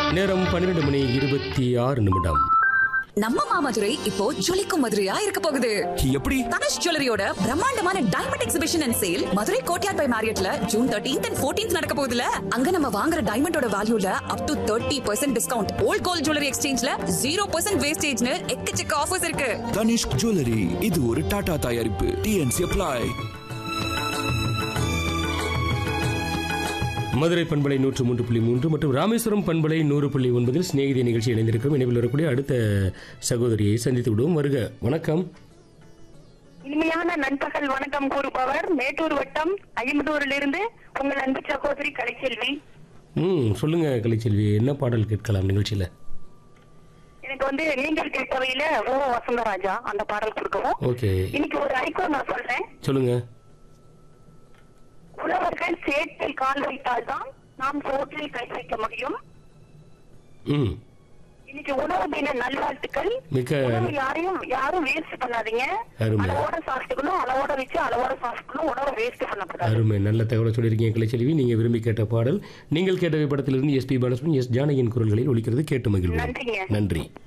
நேரம் பன்னிரெண்டு மணி இருபத்தி ஆறு நிமிடம் நம்ம மாமதுரை இப்போ ஜொலிக்கும் மதுரையா இருக்க போகுது எப்படி தனுஷ் ஜுவல்லரியோட பிரம்மாண்டமான diamond exhibition and sale Madurai Courtyard by மேரியட்ல ஜூன் தேர்ட்டீன்த் அண்ட் ஃபோர்டீன்த் நடக்க போகுதுல அங்க நம்ம வாங்குற டைமண்டோட வேல்யூல up to thirty percent discount old gold jewellery எக்ஸ்சேஞ்ச்ல ஜீரோ பர்சன்ட் வேஸ்டேஜ்னு எக்கச்சக்க ஆஃபர்ஸ் இருக்கு தனிஷ்க் ஜுவல்லரி இது ஒரு டாடா தயாரிப்பு டிஎன்சி அப்ளை மதுரை பண்பலை நூற்று மூன்று புள்ளி மூன்று மற்றும் ராமேஸ்வரம் பண்பலை நூறு புள்ளி ஒன்பதில் சிநேகிதி நிகழ்ச்சி இணைந்திருக்கும் இணைவில் வரக்கூடிய அடுத்த சகோதரியை சந்தித்து விடுவோம் வருக வணக்கம் இனிமையான நண்பகல் வணக்கம் கூறுபவர் மேட்டூர் வட்டம் ஐம்பதூரிலிருந்து உங்கள் அன்பு சகோதரி கலைச்செல்வி ம் சொல்லுங்க கலைச்செல்வி என்ன பாடல் கேட்கலாம் நிகழ்ச்சியில் எனக்கு வந்து நீங்கள் கேட்டவையில ஓ வசந்தராஜா அந்த பாடல் கொடுக்கவும் ஓகே இன்னைக்கு ஒரு ஐக்கோ நான் சொல்றேன் சொல்லுங்க உழவர்கள் சேற்றில் கால் வைத்தால்தான் நாம் சோற்றில் கை வைக்க முடியும் ம் இன்னைக்கு உணவு தின நல்வாழ்த்துக்கள் மிக்க உணவு யாரையும் யாரும் வேஸ்ட் பண்ணாதீங்க அருமை. அளவோட சாப்பிட்டுக்கணும் அளவோட வச்சு அளவோட சாப்பிட்டுக்கணும் உணவை வேஸ்ட் பண்ணக்கூடாது அருமை நல்ல தகவலை சொல்லியிருக்கீங்க கலைச்செல்வி நீங்கள் விரும்பி கேட்ட பாடல் நீங்கள் கேட்ட படத்திலிருந்து எஸ்பி பாலசுமன் எஸ் ஜானகியின் குரல்களில் ஒலிக்கிறது கேட்டு மகிழ்வோம் நன்றிங்க. நன்றி